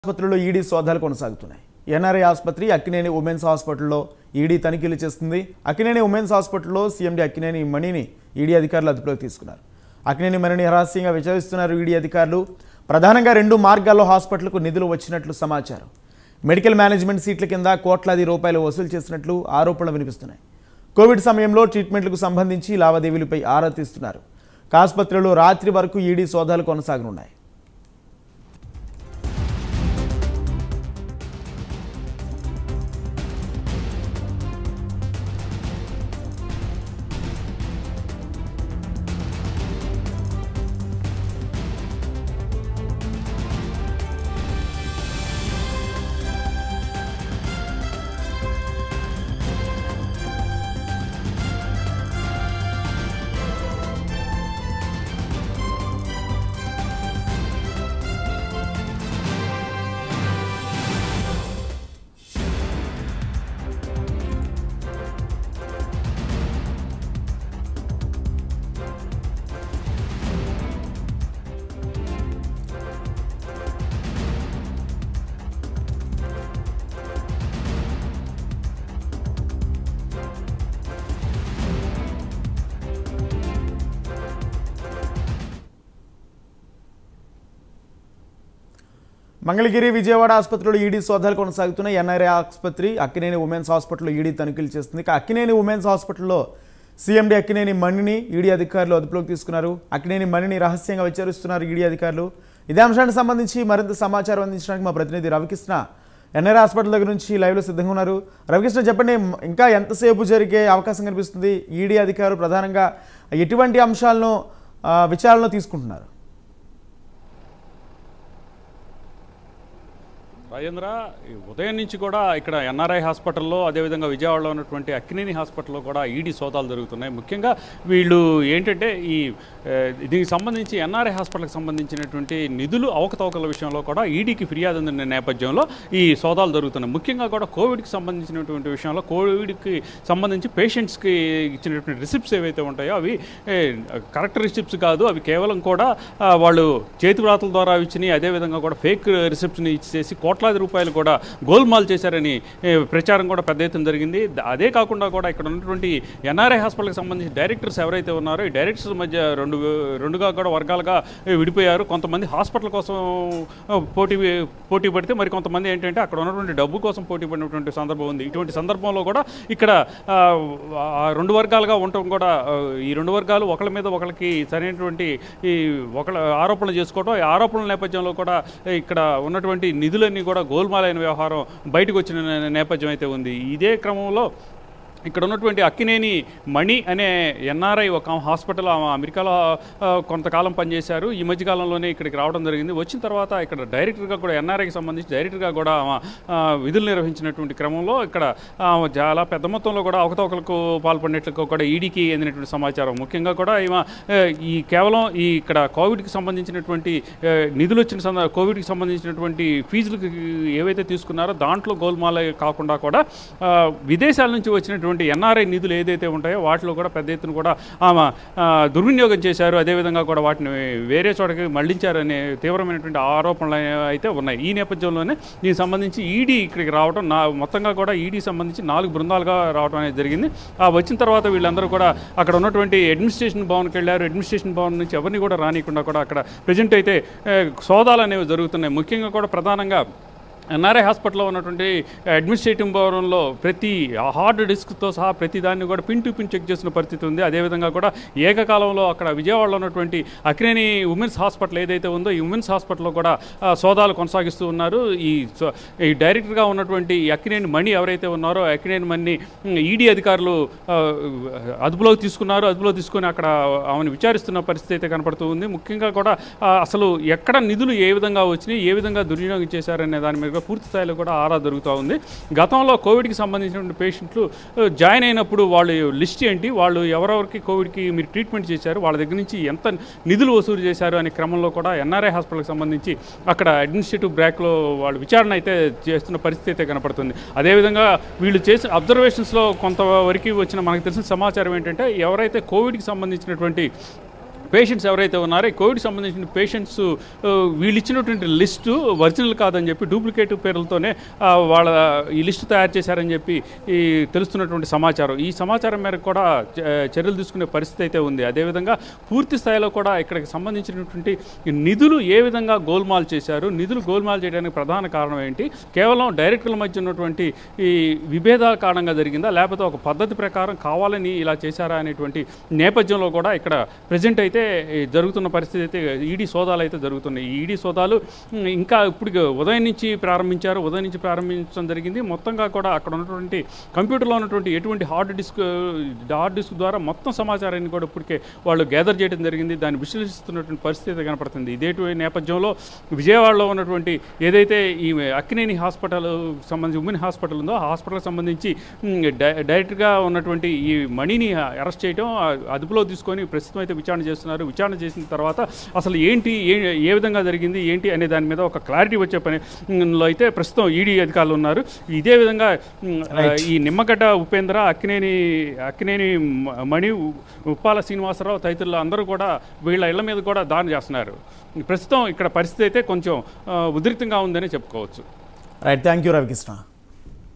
ఆసుపత్రుల్లో ఈడీ సోదాలు కొనసాగుతున్నాయి ఎన్ఆర్ఐ ఆసుపత్రి అక్కినేని ఉమెన్స్ హాస్పిటల్లో ఈడీ తనిఖీలు చేస్తుంది అక్కినేని ఉమెన్స్ హాస్పిటల్లో సీఎండీ అక్కినేని మణిని ఈడీ అధికారులు అదుపులోకి తీసుకున్నారు అక్కినేని మణిని రహస్యంగా విచారిస్తున్నారు ఈడీ అధికారులు ప్రధానంగా రెండు మార్గాల్లో హాస్పిటల్కు నిధులు వచ్చినట్లు సమాచారం మెడికల్ మేనేజ్మెంట్ సీట్ల కింద కోట్లాది రూపాయలు వసూలు చేసినట్లు ఆరోపణలు వినిపిస్తున్నాయి కోవిడ్ సమయంలో ట్రీట్మెంట్లకు సంబంధించి లావాదేవీలపై ఆరా తీస్తున్నారు ఆసుపత్రిలో రాత్రి వరకు ఈడీ సోదాలు కొనసాగనున్నాయి మంగళగిరి విజయవాడ ఆసుపత్రిలో ఈడీ సోదాలు కొనసాగుతున్నాయి ఎన్ఆర్ఐ ఆసుపత్రి అక్కినేని ఉమెన్స్ హాస్పిటల్లో ఈడీ తనిఖీలు చేస్తుంది ఇక అక్కినేని ఉమెన్స్ హాస్పిటల్లో సీఎండీ అక్కినేని మణిని ఈడీ అధికారులు అదుపులోకి తీసుకున్నారు అక్కినేని మణిని రహస్యంగా విచారిస్తున్నారు ఈడీ అధికారులు ఇదే అంశానికి సంబంధించి మరింత సమాచారం అందించడానికి మా ప్రతినిధి రవికృష్ణ ఎన్ఆర్ఐ హాస్పిటల్ దగ్గర నుంచి లైవ్లో సిద్ధంగా ఉన్నారు రవికృష్ణ చెప్పండి ఇంకా ఎంతసేపు జరిగే అవకాశం కనిపిస్తుంది ఈడీ అధికారులు ప్రధానంగా ఎటువంటి అంశాలను ఆ, విచారణలో తీసుకుంటున్నారు రాజేంద్ర ఈ ఉదయం నుంచి కూడా ఇక్కడ ఎన్ఆర్ఐ హాస్పిటల్లో అదేవిధంగా విజయవాడలో ఉన్నటువంటి అక్కినేని హాస్పిటల్లో కూడా ఈడీ సోదాలు జరుగుతున్నాయి ముఖ్యంగా వీళ్ళు ఏంటంటే ఈ ఏ, దీనికి సంబంధించి ఎన్ఆర్ఐ హాస్పిటల్కి సంబంధించినటువంటి నిధులు అవకతవకల విషయంలో కూడా ఈడీకి ఫిర్యాదు అందిన నేపథ్యంలో ఈ సోదాలు జరుగుతున్నాయి ముఖ్యంగా కూడా కోవిడ్కి సంబంధించినటువంటి విషయంలో కోవిడ్కి సంబంధించి పేషెంట్స్కి ఇచ్చినటువంటి రిసిప్ట్స్ ఏవైతే ఉంటాయో అవి ఏ, కరెక్ట్ రిసిప్ట్స్ కాదు అవి కేవలం కూడా ఆ, వాళ్ళు చేతి వ్రాతల ద్వారా ఇచ్చినాయి అదేవిధంగా కూడా ఫేక్ రిసిప్ట్స్ని ఇచ్చేసి కోట్లాది రూపాయలు కూడా గోల్మాల్ చేశారని ఏ, ప్రచారం కూడా పెద్ద ఎత్తున జరిగింది ద- అదే కాకుండా కూడా ఇక్కడ ఉన్నటువంటి ఎన్ఆర్ఐ హాస్పిటల్కి సంబంధించి డైరెక్టర్స్ ఎవరైతే ఉన్నారో ఈ డైరెక్టర్స్ మధ్య రెండు రెండుగా కూడా వర్గాలుగా ఏ, విడిపోయారు కొంతమంది హాస్పిటల్ కోసం ఆ, పోటీ పోటీ పడితే మరి కొంతమంది ఏంటంటే అక్కడ ఉన్నటువంటి డబ్బు కోసం పోటీ పడినటువంటి సందర్భం ఉంది ఇటువంటి సందర్భంలో కూడా ఇక్కడ ఆ, ఆ రెండు వర్గాలుగా ఉండటం కూడా ఆ, ఈ రెండు వర్గాలు ఒకళ్ళ మీద ఒకరికి సరైనటువంటి ఈ ఒకళ్ళ ఆరోపణలు చేసుకోవడం ఈ ఆరోపణల నేపథ్యంలో కూడా ఇక్కడ ఉన్నటువంటి నిధులన్నీ కూడా గోల్మాలైన వ్యవహారం బయటకు వచ్చిన నే- నేపథ్యం అయితే ఉంది ఇదే క్రమంలో ఇక్కడ ఉన్నటువంటి అక్కినేని మణి అనే ఎన్ఆర్ఐ ఒక హాస్పిటల్ ఆమె అమెరికాలో ఆ, కొంతకాలం పనిచేశారు ఈ మధ్యకాలంలోనే ఇక్కడికి రావడం జరిగింది వచ్చిన తర్వాత ఇక్కడ డైరెక్టర్గా కూడా ఎన్ఆర్ఐకి సంబంధించి డైరెక్టర్గా కూడా ఆమె ఆ, విధులు నిర్వహించినటువంటి క్రమంలో ఇక్కడ ఆమె చాలా పెద్ద మొత్తంలో కూడా అవకతవకలకు పాల్పడినట్లు కూడా ఈడీకి అందినటువంటి సమాచారం ముఖ్యంగా కూడా ఈమె ఆ, ఈ కేవలం ఈ ఇక్కడ కోవిడ్కి సంబంధించినటువంటి ఆ, నిధులు వచ్చిన సంద కోవిడ్కి సంబంధించినటువంటి ఫీజులకు ఏవైతే తీసుకున్నారో దాంట్లో గోల్మాల కాకుండా కూడా ఆ, విదేశాల నుంచి వచ్చినటువంటి ఎన్ఆర్ఐ నిధులు ఏదైతే ఉంటాయో వాటిలో కూడా పెద్ద ఎత్తున కూడా ఆమె ఆ, దుర్వినియోగం చేశారు అదేవిధంగా కూడా వాటిని వేరే చోటకి మళ్లించారనే తీవ్రమైనటువంటి ఆరోపణలు అయితే ఉన్నాయి ఈ నేపథ్యంలోనే దీనికి సంబంధించి ఈడీ ఇక్కడికి రావడం నా మొత్తంగా కూడా ఈడీ సంబంధించి నాలుగు బృందాలుగా రావడం అనేది జరిగింది ఆ వచ్చిన తర్వాత వీళ్ళందరూ కూడా అక్కడ ఉన్నటువంటి అడ్మినిస్ట్రేషన్ భవన్కి వెళ్ళారు అడ్మినిస్ట్రేషన్ భవన్ నుంచి ఎవరిని కూడా రానియకుండా కూడా అక్కడ ప్రజెంట్ అయితే ఏ, సోదాలు అనేవి జరుగుతున్నాయి ముఖ్యంగా కూడా ప్రధానంగా ఎన్ఆర్ఐ హాస్పిటల్లో ఉన్నటువంటి అడ్మినిస్ట్రేటివ్ భవనంలో ప్రతి హార్డ్ డిస్క్తో సహా ప్రతి దాన్ని కూడా పిన్ టు పిన్ చెక్ చేసిన పరిస్థితి ఉంది అదేవిధంగా కూడా ఏకకాలంలో అక్కడ విజయవాడలో ఉన్నటువంటి అక్రేని ఉమెన్స్ హాస్పిటల్ ఏదైతే ఉందో ఈ ఉమెన్స్ హాస్పిటల్లో కూడా ఆ, సోదాలు కొనసాగిస్తూ ఉన్నారు ఈ సో- ఈ డైరెక్టర్గా ఉన్నటువంటి ఈ అక్కినేని మణి ఎవరైతే ఉన్నారో అక్కినేని మణిని ఈడీ అధికారులు ఆ, అదుపులోకి తీసుకున్నారు అదుపులో తీసుకొని అక్కడ ఆమెను విచారిస్తున్న పరిస్థితి అయితే కనపడుతూ ఉంది ముఖ్యంగా కూడా ఆ, అసలు ఎక్కడ నిధులు ఏ విధంగా వచ్చినాయి ఏ విధంగా దుర్వినియోగం చేశారనే దాని మీద కూడా పూర్తి స్థాయిలో కూడా ఆరా జరుగుతూ ఉంది గతంలో కోవిడ్కి సంబంధించినటువంటి పేషెంట్లు ఆ, జాయిన్ అయినప్పుడు వాళ్ళు లిస్ట్ ఏంటి వాళ్ళు ఎవరెవరికి కోవిడ్కి మీరు ట్రీట్మెంట్ చేశారు వాళ్ళ దగ్గర నుంచి ఎంత నిధులు వసూలు చేశారు అనే క్రమంలో కూడా ఎన్ఆర్ఐ హాస్పిటల్కి సంబంధించి అక్కడ అడ్మినిస్ట్రేటివ్ బ్రాక్లో వాళ్ళు విచారణ అయితే చేస్తున్న పరిస్థితి అయితే కనపడుతుంది అదేవిధంగా వీళ్ళు చేసిన అబ్జర్వేషన్స్లో కొంతవరకు వచ్చిన మనకు తెలిసిన సమాచారం ఏంటంటే ఎవరైతే కోవిడ్కి సంబంధించినటువంటి పేషెంట్స్ ఎవరైతే ఉన్నారో ఈ కోవిడ్ సంబంధించిన పేషెంట్స్ ఆ, వీళ్ళు ఇచ్చినటువంటి లిస్టు ఒరిజినల్ కాదని చెప్పి డూప్లికేట్ పేర్లతోనే ఆ, వాళ్ళ ఈ లిస్టు తయారు చేశారని చెప్పి ఈ తెలుస్తున్నటువంటి సమాచారం ఈ సమాచారం మేరకు కూడా చ- చర్యలు తీసుకునే పరిస్థితి అయితే ఉంది అదేవిధంగా పూర్తి స్థాయిలో కూడా ఇక్కడికి సంబంధించినటువంటి నిధులు ఏ విధంగా గోల్మాల్ చేశారు నిధులు గోల్మాల్ చేయడానికి ప్రధాన కారణం ఏంటి కేవలం డైరెక్టర్ల మధ్య ఉన్నటువంటి ఈ విభేదాల కారణంగా జరిగిందా లేకపోతే ఒక పద్ధతి ప్రకారం కావాలని ఇలా చేశారా అనేటువంటి నేపథ్యంలో కూడా ఇక్కడ ప్రజెంట్ అయితే ఈ జరుగుతున్న పరిస్థితి అయితే ఈడీ సోదాలు అయితే జరుగుతున్నాయి ఈ ఈడీ సోదాలు ఉమ్, ఇంకా ఇప్పుడు ఉదయం నుంచి ప్రారంభించారు ఉదయం నుంచి ప్రారంభించడం జరిగింది మొత్తంగా కూడా అక్కడ ఉన్నటువంటి కంప్యూటర్లో ఉన్నటువంటి ఎటువంటి హార్డ్ డిస్క్ హార్డ్ డిస్క్ ద్వారా మొత్తం సమాచారాన్ని కూడా ఇప్పటికే వాళ్ళు గ్యాదర్ చేయడం జరిగింది దాన్ని విశ్లేషిస్తున్నటువంటి పరిస్థితి అయితే కనపడుతుంది ఇదేటువంటి నేపథ్యంలో విజయవాడలో ఉన్నటువంటి ఏదైతే ఈ అక్కినేని హాస్పిటల్ సంబంధించి ఉమెన్ హాస్పిటల్ ఉందో ఆ హాస్పిటల్కి సంబంధించి ఉమ్, డై- డైరెక్ట్గా ఉన్నటువంటి ఈ మణిని అరెస్ట్ చేయడం ఆ అదుపులో తీసుకొని ప్రస్తుతం అయితే విచారణ చేస్తున్నారు విచారణ చేసిన తర్వాత అసలు ఏంటి ఏ ఏ విధంగా జరిగింది ఏంటి అనే దాని మీద ఒక క్లారిటీ వచ్చే పని ఉమ్, లో అయితే ప్రస్తుతం ఈడీ అధికారులు ఉన్నారు ఇదే విధంగా ఉమ్, ఆ, ఈ నిమ్మగడ్డ ఉపేంద్ర అక్కినేని అక్కినేని మ- మణి ఉ- ఉప్పాల శ్రీనివాసరావు తదితరులు అందరూ కూడా వీళ్ళ ఇళ్ల మీద కూడా దాడి చేస్తున్నారు ప్రస్తుతం ఇక్కడ పరిస్థితి అయితే కొంచెం ఆ, ఉధృతంగా ఉందని చెప్పుకోవచ్చు రైట్ థ్యాంక్ యూ రవికృష్ణ